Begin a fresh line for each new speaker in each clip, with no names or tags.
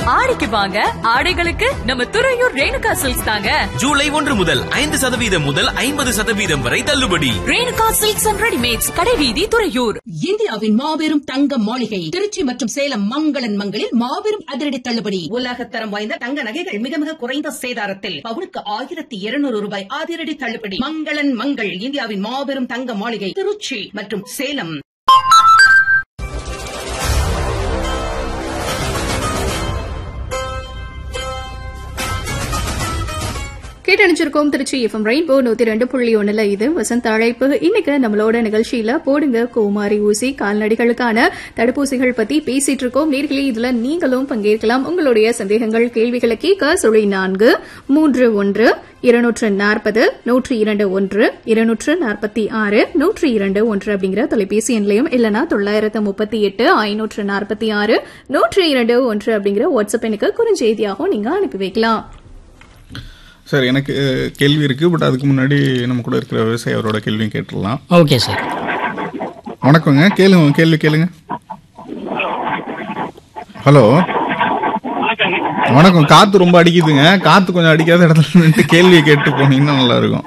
ஆடிக்கு வாங்க ஆடைகளுக்கு நம்ம துறையூர் ரேணுகா சில்க்ஸ் தாங்க
ஜூலை ஒன்று முதல் ஐந்து சதவீதம் முதல் ஐம்பது சதவீதம் வரை தள்ளுபடி
ரேணுகா சில்க்ஸ் அண்ட் ரெடிமேட்ஸ் கடைவீதி துறையூர்
இந்தியாவின் மாபெரும் தங்க மாளிகை திருச்சி மற்றும் சேலம் மங்களன் மங்களில் மாபெரும் அதிரடி தள்ளுபடி உலகத்தரம் வாய்ந்த தங்க நகைகள் மிக மிக குறைந்த சேதாரத்தில் பவுனுக்கு ஆயிரத்தி இருநூறு ரூபாய் அதிரடி தள்ளுபடி மங்களன் மங்கள் இந்தியாவின் மாபெரும் தங்க மாளிகை திருச்சி மற்றும் சேலம்
கேட்டணிச்சிருக்கோம் திருச்சி எஃப்எம் ரெயின்போ நூத்தி ரெண்டு புள்ளி ஒண்ணுல இது வசந்த அழைப்பு இன்னைக்கு நம்மளோட நிகழ்ச்சியில போடுங்க கோமாரி ஊசி கால்நடைகளுக்கான தடுப்பூசிகள் பத்தி பேசிட்டு இருக்கோம் நேர்களே இதுல நீங்களும் பங்கேற்கலாம் உங்களுடைய சந்தேகங்கள் கேள்விகளை கேட்க சுழி நான்கு மூன்று ஒன்று இருநூற்று நாற்பது நூற்றி இரண்டு ஒன்று இருநூற்று நாற்பத்தி ஆறு நூற்றி இரண்டு ஒன்று அப்படிங்கிற தொலைபேசி எண்லையும் இல்லனா தொள்ளாயிரத்து முப்பத்தி எட்டு ஐநூற்று நாற்பத்தி ஆறு நூற்றி இரண்டு ஒன்று அப்படிங்கிற வாட்ஸ்அப் எண்ணுக்கு குறுஞ்செய்தியாகவும் நீங்க அனுப்பி வைக்கலாம்
சார் எனக்கு அஹ், கேள்வி இருக்கு பட் அதுக்கு முன்னாடி நம்ம கூட இருக்கிற விவசாயி அவரோட கேள்வியும் கேட்டுடலாம்
ஓகே சார்
வணக்கங்க கேளுங்க கேள்வி கேளுங்க ஹலோ வணக்கம் காத்து ரொம்ப அடிக்குதுங்க காத்து கொஞ்சம் அடிக்காத இடத்துல நின்று கேள்வியை கேட்டு போனீங்கன்னா நல்லா இருக்கும்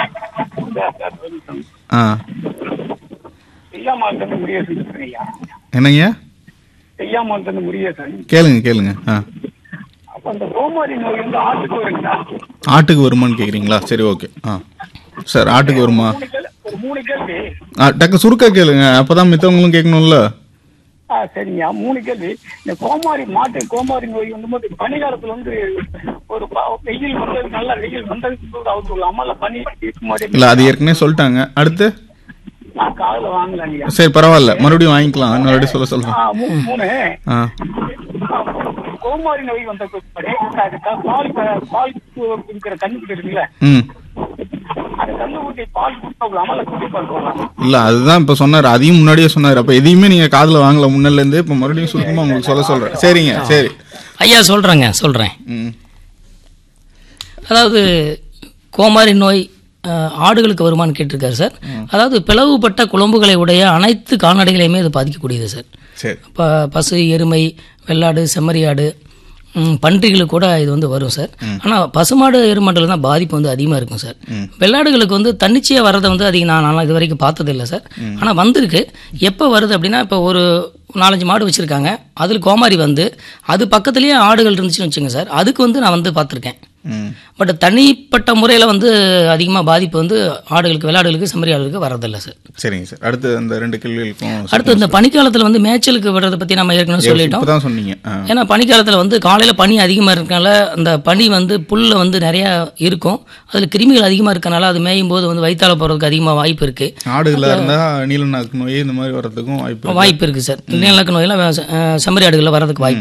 ஆ
செய்யாமலேருந்து முருகேசன் பேசுறேன் ஐயா
என்னங்க
செய்யாமலேருந்து முருகேசன்
கேளுங்க கேளுங்க ஆ
அப்ப அந்த கோமாரி நோய் வந்து ஆட்டுக்கு வருங்களா
ஆட்டுக்கு வருமான்னு கேக்குறீங்களா சரி ஓகே ஆ சார் ஆட்டுக்கு வருமா
மூணு கேள்வி ஒரு மூணு கேள்வி
ஆ டக்கு சுருக்கா கேளுங்க அப்பதான் மித்தவங்களும் கேட்கணும்ல
ஆ சரிங்க மூணு கேள்வி இந்த கோமாரி மாட்டு கோமாரி நோய் வந்து போது பனிகாலத்துல வந்து ஒரு ப- வெயில் வந்தது நல்ல வெயில் வந்ததுக்கு போது அவுத்து விடலாமா இல்ல பனி இருக்கும்போது
இல்ல அது ஏற்கனவே சொல்லிட்டாங்க அடுத்து
நான் காதுல வாங்கலாம் ஐயா
சரி பரவாயில்ல மறுபடியும் வாங்கிக்கலாம் இன்னொரு சொல்ல சொல்றேன்
ஆ, மூ- மூணு
ஆ
ஆ, கோமாரி நோய் வந்த பிற்பாடு அது க- பால் க- பால் இருக்கிற கண்ணுக்குட்டி இருக்குல்ல
ம்
அந்த கண்ணுக்குட்டி பால் கொடுக்கலாம் இல்ல குட்டி பால் போடலாம்
இல்ல அதுதான் இப்ப சொன்னாரு அதையும் முன்னாடியே சொன்னாரு அப்ப எதையுமே நீங்க காதுல வாங்கல முன்னல இருந்து இப்ப மறுபடியும் சுருக்கமா உங்களுக்கு சொல்ல சொல்றேன் சரிங்க சரி
ஐயா சொல்கிறேங்க சொல்கிறேன்
ம்
அதாவது கோமாரி நோய் அஹ், ஆடுகளுக்கு வருமானு கேட்டிருக்காரு சார் அதாவது பிளவுபட்ட குழம்புகளை உடைய அனைத்து கால்நடைகளையுமே இது பாதிக்கக்கூடியது சார்
சரி
இப்போ பசு எருமை வெள்ளாடு செம்மறியாடு ம், பன்றிகளுக்கு கூட இது வந்து வரும் சார் ஆனால் பசுமாடு எருமாட்டில் தான் பாதிப்பு வந்து அதிகமாக இருக்கும் சார் வெள்ளாடுகளுக்கு வந்து தன்னிச்சையாக வர்றதை வந்து அதிகம் நான் நான் இது வரைக்கும் பார்த்ததில்லை சார் ஆனால் வந்திருக்கு எப்போ வருது அப்படின்னா இப்போ ஒரு நாலஞ்சு மாடு வச்சுருக்காங்க அதில் கோமாரி வந்து அது பக்கத்துலேயே ஆடுகள் இருந்துச்சுன்னு வச்சுங்க சார் அதுக்கு வந்து நான் வந்து பார்த்துருக்கேன்
ம்
பட் தனிப்பட்ட முறையில் வந்து அதிகமாக பாதிப்பு வந்து ஆடுகளுக்கு வெள்ளாடுகளுக்கு செம்மறியாடுகளுக்கு வரதில்லை சார்
சரிங்க சார் அடுத்து அந்த ரெண்டு கேள்விகளுக்கும்
அடுத்து இந்த பனிக்காலத்தில் வந்து மேய்ச்சலுக்கு விடுறதை பற்றி நம்ம ஏற்கனவே சொல்லிட்டோம்
இப்பதான் சொன்னீங்க ஆ.
ஏன்னா பனிக்காலத்தில் வந்து காலையில் பனி அதிகமாக இருக்கனால அந்த பனி வந்து புல்ல வந்து நிறையா இருக்கும் அதில் கிருமிகள் அதிகமாக இருக்கனால அது மேயும் போது வந்து வயிற்றால போகிறதுக்கு அதிகமாக வாய்ப்பு இருக்குது
ஆடுகளா இருந்தா நீலநாக்கு நோய் இந்த மாதிரி வர்றதுக்கும் வாய்ப்பு இருக்கு.
வாய்ப்பு இருக்குது சார் நீலக்க நோயெல்லாம் செம்மறி ஆடுகளில் வரதுக்கு வாய்ப்பு